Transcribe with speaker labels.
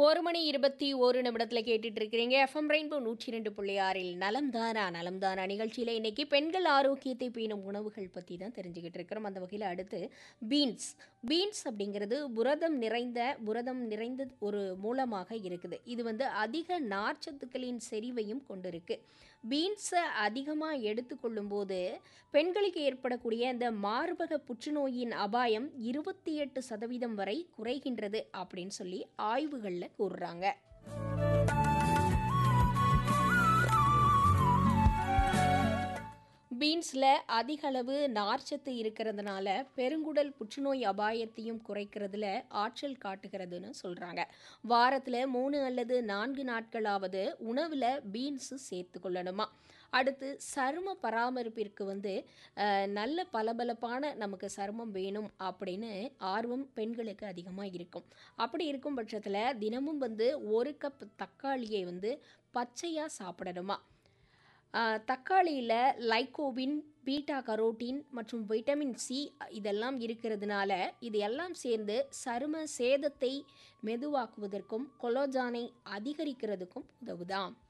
Speaker 1: ஒரு மணி இருபத்தி ஒரு நிமிடத்தில் கேட்டுட்டு இருக்கிறீங்க எஃப்எம் ரெயின்போ நூற்றி ரெண்டு புள்ளி ஆறில் நலம் தானா நலம் தானா நிகழ்ச்சியில் இன்னைக்கு பெண்கள் ஆரோக்கியத்தை பேணும் உணவுகள் பற்றி தான் தெரிஞ்சுக்கிட்டு இருக்கிறோம் அந்த வகையில் அடுத்து பீன்ஸ் பீன்ஸ் அப்படிங்கிறது புரதம் நிறைந்த புரதம் நிறைந்த ஒரு மூலமாக இருக்குது இது வந்து அதிக நார்ச்சத்துக்களின் செறிவையும் கொண்டிருக்கு பீன்ஸை அதிகமாக எடுத்துக்கொள்ளும் போது பெண்களுக்கு ஏற்படக்கூடிய இந்த மார்பக புற்றுநோயின் அபாயம் இருபத்தி எட்டு சதவீதம் வரை குறைகின்றது அப்படின்னு சொல்லி ஆய்வுகளில் கூறுறாங்க பீன்ஸில் அதிக அளவு நார்ச்சத்து இருக்கிறதுனால பெருங்குடல் புற்றுநோய் அபாயத்தையும் குறைக்கிறதுல ஆற்றல் காட்டுகிறதுன்னு சொல்கிறாங்க வாரத்தில் மூணு அல்லது நான்கு நாட்களாவது உணவில் பீன்ஸு சேர்த்து கொள்ளணுமா அடுத்து சரும பராமரிப்பிற்கு வந்து அஹ், நல்ல பளபளப்பான நமக்கு சருமம் வேணும் அப்படின்னு ஆர்வம் பெண்களுக்கு அதிகமாக இருக்கும் அப்படி இருக்கும் பட்சத்தில் தினமும் வந்து ஒரு கப் தக்காளியை வந்து பச்சையாக சாப்பிடணுமா ஆஹ் தக்காளியில் லைக்கோபின் பீட்டா கரோட்டின் மற்றும் விட்டமின் சி இதெல்லாம் இருக்கிறதுனால இது எல்லாம் சேர்ந்து சரும சேதத்தை மெதுவாக்குவதற்கும் கொலோஜானை அதிகரிக்கிறதுக்கும் உதவுதாம்